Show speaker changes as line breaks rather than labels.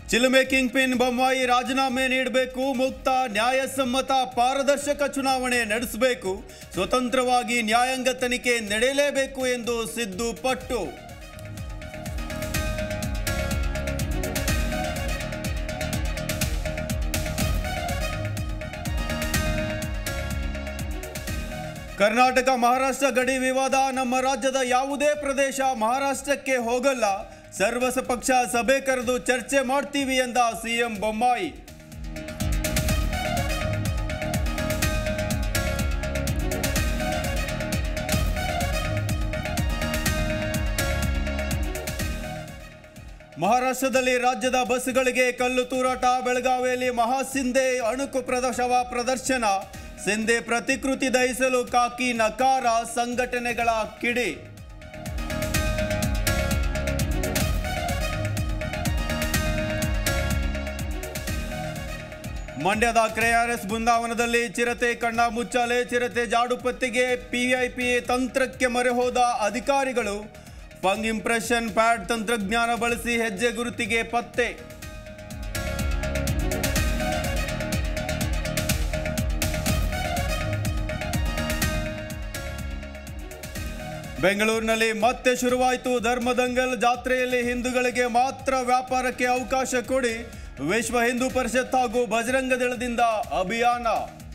ಚಿಲುಮೆ king pin Bommai ರಾಜೀನಾಮೆ ನೀಡಬೇಕು ಮುಕ್ತ ನ್ಯಾಯಸಮ್ಮತ ಪಾರದರ್ಶಕ ಚುನಾವಣೆ ನಡೆಸಬೇಕು ಸ್ವತಂತ್ರವಾಗಿ ನ್ಯಾಯಾಂಗ ತನಿಖೆ ನಡೆಯಲೇಬೇಕು ಎಂದು ಸಿದ್ದು ಪಟ್ಟು ಕರ್ನಾಟಕ ಮಹಾರಾಷ್ಟ್ರ ಗಡಿ ವಿವಾದ ನಮ್ಮ ರಾಜ್ಯದ ಯಾವುದೇ ಪ್ರದೇಶ ಮಹಾರಾಷ್ಟ್ರಕ್ಕೆ ಹೋಗಲ್ಲ ಸರ್ವಸ ಪಕ್ಷ ಸಭೆ ಕರೆದು ಚರ್ಚೆ ಮಾಡ್ತೀವಿ ಎಂದ ಸಿಎಂ ಬೊಮ್ಮಾಯಿ ಮಹಾರಾಷ್ಟ್ರದಲ್ಲಿ ರಾಜ್ಯದ ಬಸ್ಗಳಿಗೆ ಕಲ್ಲು ತೂರಾಟ ಬೆಳಗಾವಿಯಲ್ಲಿ ಮಹಾಸಿಂಧೆ ಅಣುಕು ಪ್ರದರ್ಶವ ಪ್ರದರ್ಶನ ಸಿಂಧೆ ಪ್ರತಿಕೃತಿ ದಹಿಸಲು ಕಾಕಿ ನಕಾರ ಸಂಘಟನೆಗಳ ಕಿಡಿ ಮಂಡ್ಯದ ಕೆಆರ್ಎಸ್ ಬೃಂದಾವನದಲ್ಲಿ ಚಿರತೆ ಕಣ್ಣ ಮುಚ್ಚಾಲೆ ಚಿರತೆ ಜಾಡು ಪತ್ತೆಗೆ ಪಿಐಪಿ ತಂತ್ರಕ್ಕೆ ಮೊರೆ ಹೋದ ಅಧಿಕಾರಿಗಳು ಫಂಗ್ ಇಂಪ್ರೆಷನ್ ಪ್ಯಾಡ್ ತಂತ್ರಜ್ಞಾನ ಬಳಸಿ ಹೆಜ್ಜೆ ಗುರುತಿಗೆ ಪತ್ತೆ ಬೆಂಗಳೂರಿನಲ್ಲಿ ಮತ್ತೆ ಶುರುವಾಯಿತು ಧರ್ಮದಂಗಲ್ ಜಾತ್ರೆಯಲ್ಲಿ ಹಿಂದೂಗಳಿಗೆ ಮಾತ್ರ ವ್ಯಾಪಾರಕ್ಕೆ ಅವಕಾಶ ಕೊಡಿ ವಿಶ್ವ ಹಿಂದೂ ಪರಿಷತ್ ಹಾಗೂ ಬಜರಂಗ ದಳದಿಂದ ಅಭಿಯಾನ